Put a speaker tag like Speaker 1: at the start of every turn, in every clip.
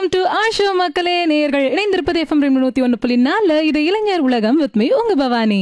Speaker 1: welcome to ஆஷோ மக்களே நேர்கள் இணைந்திருப்பது எஃப்எம் ரெண்டு நூத்தி ஒன்று புள்ளி நாலு இது இளைஞர் உலகம் வித் மீ உங்க பவானி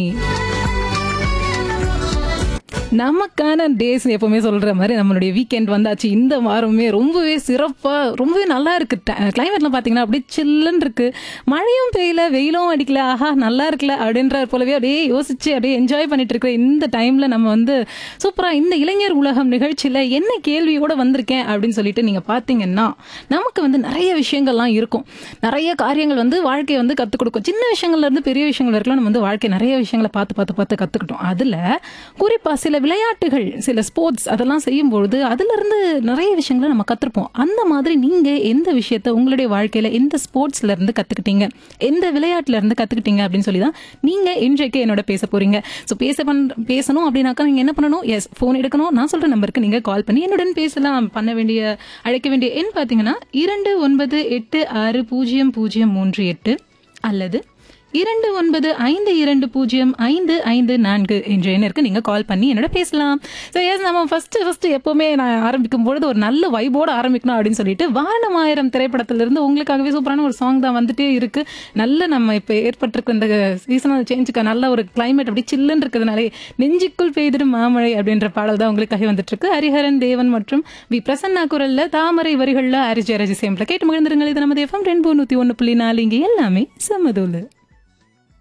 Speaker 1: நமக்கான டேஸ் எப்பவுமே சொல்ற மாதிரி நம்மளுடைய வீக்கெண்ட் வந்தாச்சு இந்த வாரமே ரொம்பவே சிறப்பா ரொம்பவே நல்லா இருக்கு கிளைமேட்லாம் பாத்தீங்கன்னா அப்படியே சில்லுன்னு இருக்கு மழையும் பெய்யல வெயிலும் அடிக்கல ஆஹா நல்லா இருக்குல்ல அப்படின்ற போலவே அப்படியே யோசிச்சு அப்படியே என்ஜாய் பண்ணிட்டு இருக்கிற இந்த டைம்ல நம்ம வந்து சூப்பரா இந்த இளைஞர் உலகம் நிகழ்ச்சியில என்ன கேள்வியோட வந்திருக்கேன் அப்படின்னு சொல்லிட்டு நீங்க பாத்தீங்கன்னா நமக்கு வந்து நிறைய விஷயங்கள்லாம் இருக்கும் நிறைய காரியங்கள் வந்து வாழ்க்கையை வந்து கத்துக் கொடுக்கும் சின்ன விஷயங்கள்ல இருந்து பெரிய விஷயங்கள் வரைக்கும் நம்ம வந்து வாழ்க்கை நிறைய விஷயங்களை பார்த்து பார்த்து பார்த்து கத்துக்கிட்டோம் அதுல குறிப்பா சில விளையாட்டுகள் சில ஸ்போர்ட்ஸ் அதெல்லாம் செய்யும்பொழுது அதுல இருந்து நிறைய விஷயங்களை நம்ம கத்துருப்போம் அந்த மாதிரி நீங்க எந்த விஷயத்த உங்களுடைய வாழ்க்கையில எந்த ஸ்போர்ட்ஸ்ல இருந்து கத்துக்கிட்டீங்க எந்த விளையாட்டுல இருந்து கத்துக்கிட்டீங்க அப்படின்னு சொல்லி தான் நீங்க இன்றைக்கு என்னோட பேச போறீங்க ஸோ பேச பண்- பேசணும் அப்படின்னாக்கா நீங்க என்ன பண்ணணும் எஸ் ஃபோன் எடுக்கணும் நான் சொல்ற நம்பருக்கு நீங்க கால் பண்ணி என்னுடன் பேசலாம் பண்ண வேண்டிய அழைக்க வேண்டிய எண் பாத்தீங்கன்னா இரண்டு ஒன்பது எட்டு ஆறு பூஜ்ஜியம் பூஜ்ஜியம் மூன்று எட்டு அல்லது இரண்டு ஒன்பது ஐந்து இரண்டு பூஜ்ஜியம் ஐந்து ஐந்து நான்கு என்ற எண்ணிற்கு நீங்க கால் பண்ணி என்னோட பேசலாம் ஸோ எஸ் நம்ம ஃபர்ஸ்ட் ஃபர்ஸ்ட் எப்பவுமே நான் ஆரம்பிக்கும் பொழுது ஒரு நல்ல வைபோட ஆரம்பிக்கணும் அப்படின்னு சொல்லிட்டு வானம் ஆயிரம் திரைப்படத்திலிருந்து உங்களுக்காகவே சூப்பரான ஒரு சாங் தான் வந்துட்டே இருக்கு நல்ல நம்ம இப்போ ஏற்பட்டிருக்க இந்த சீசனல் சேஞ்சுக்கு நல்ல ஒரு கிளைமேட் அப்படி சில்லுன்னு இருக்கிறதுனாலே நெஞ்சுக்குள் பெய்திடும் மாமழை அப்படின்ற பாடல் தான் உங்களுக்காக வந்துட்டு இருக்கு ஹரிஹரன் தேவன் மற்றும் வி பிரசன்னா குரல்ல தாமரை வரிகள்ல அரிஜி அரஜி சேம்பில் கேட்டு மகிழ்ந்துருங்கள் இது நமது எஃப்எம் ரெண்டு நூத்தி ஒன்று புள்ளி நாலு இங்கே எல்லாமே சமதூலு